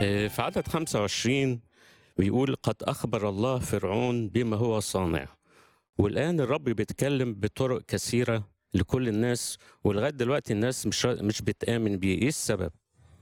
آه، في عدد 25 بيقول قد أخبر الله فرعون بما هو صانع والآن الرب بيتكلم بطرق كثيرة لكل الناس ولغاية دلوقتي الناس مش مش بتآمن بيه إيه السبب؟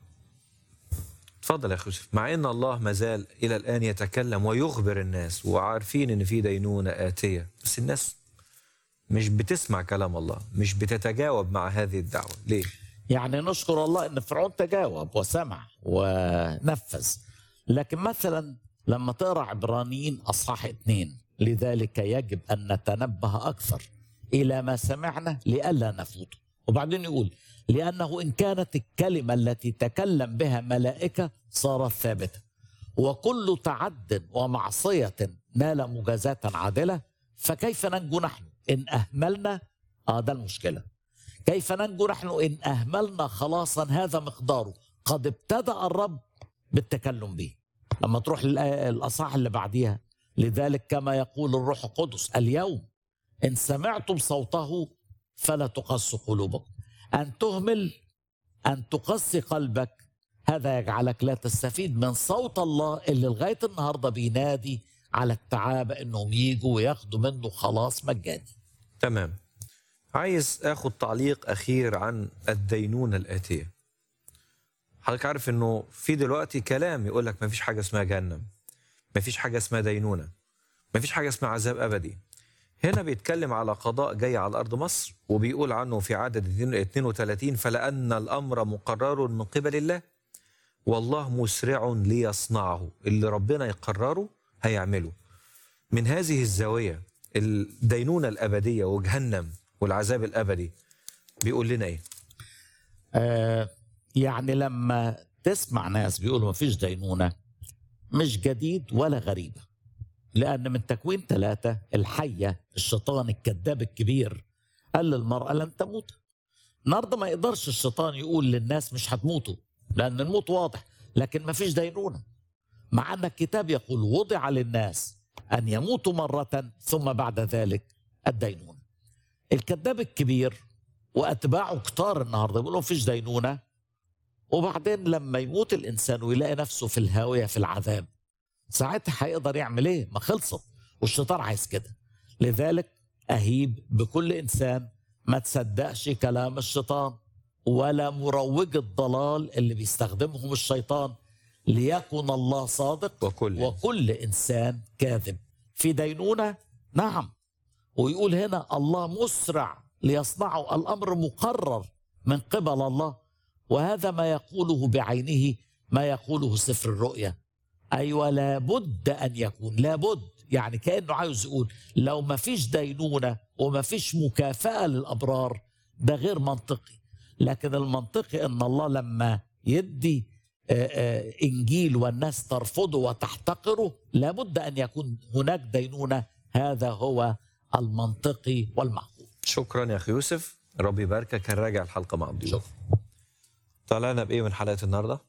اتفضل يا اخي يوسف مع ان الله ما زال الى الان يتكلم ويخبر الناس وعارفين ان في دينونه اتيه بس الناس مش بتسمع كلام الله مش بتتجاوب مع هذه الدعوه ليه يعني نشكر الله ان فرعون تجاوب وسمع ونفذ لكن مثلا لما تقرا عبرانيين اصحاح اثنين لذلك يجب ان نتنبه اكثر الى ما سمعنا لئلا نفوت وبعدين يقول لانه ان كانت الكلمه التي تكلم بها ملائكه صارت ثابته وكل تعد ومعصيه نال مجازاه عادله فكيف ننجو نحن ان اهملنا اه ده المشكله كيف ننجو نحن ان اهملنا خلاصا هذا مقداره قد ابتدا الرب بالتكلم به لما تروح للاصحاح اللي بعديها لذلك كما يقول الروح القدس اليوم ان سمعتم صوته فلا تقسوا قلوبكم ان تهمل ان تقسي قلبك هذا يجعلك لا تستفيد من صوت الله اللي لغايه النهارده بينادي على التعابه انهم يجوا وياخدوا منه خلاص مجاني تمام عايز اخد تعليق اخير عن الدينونه الاتيه حضرتك عارف انه في دلوقتي كلام يقول لك ما فيش حاجه اسمها جهنم ما فيش حاجه اسمها دينونه ما فيش حاجه اسمها عذاب ابدي هنا بيتكلم على قضاء جاي على ارض مصر وبيقول عنه في عدد 32 فلان الامر مقرر من قبل الله والله مسرع ليصنعه اللي ربنا يقرره هيعمله من هذه الزاويه الدينونه الابديه وجهنم والعذاب الابدي بيقول لنا ايه آه يعني لما تسمع ناس بيقولوا ما فيش دينونه مش جديد ولا غريبه لأن من تكوين ثلاثة الحية الشيطان الكذاب الكبير قال للمرأة لن تموت النهارده ما يقدرش الشيطان يقول للناس مش هتموتوا لأن الموت واضح لكن ما فيش دينونة مع أن الكتاب يقول وضع للناس أن يموتوا مرة ثم بعد ذلك الدينونة الكذاب الكبير وأتباعه كتار النهارده بيقولوا مفيش دينونة وبعدين لما يموت الإنسان ويلاقي نفسه في الهاوية في العذاب ساعتها هيقدر يعمل ايه؟ ما خلصت والشيطان عايز كده لذلك اهيب بكل انسان ما تصدقش كلام الشيطان ولا مروج الضلال اللي بيستخدمهم الشيطان ليكن الله صادق وكل وكل انسان كاذب في دينونه نعم ويقول هنا الله مسرع ليصنعه الامر مقرر من قبل الله وهذا ما يقوله بعينه ما يقوله سفر الرؤيا ايوه لابد ان يكون لابد يعني كانه عاوز يقول لو ما فيش دينونه وما فيش مكافاه للابرار ده غير منطقي لكن المنطقي ان الله لما يدي آه، آه، انجيل والناس ترفضه وتحتقره لابد ان يكون هناك دينونه هذا هو المنطقي والمعقول شكرا يا اخي يوسف ربي يباركك هنراجع الحلقه مع ضيوف شكرا طلعنا بايه من حلقه النهارده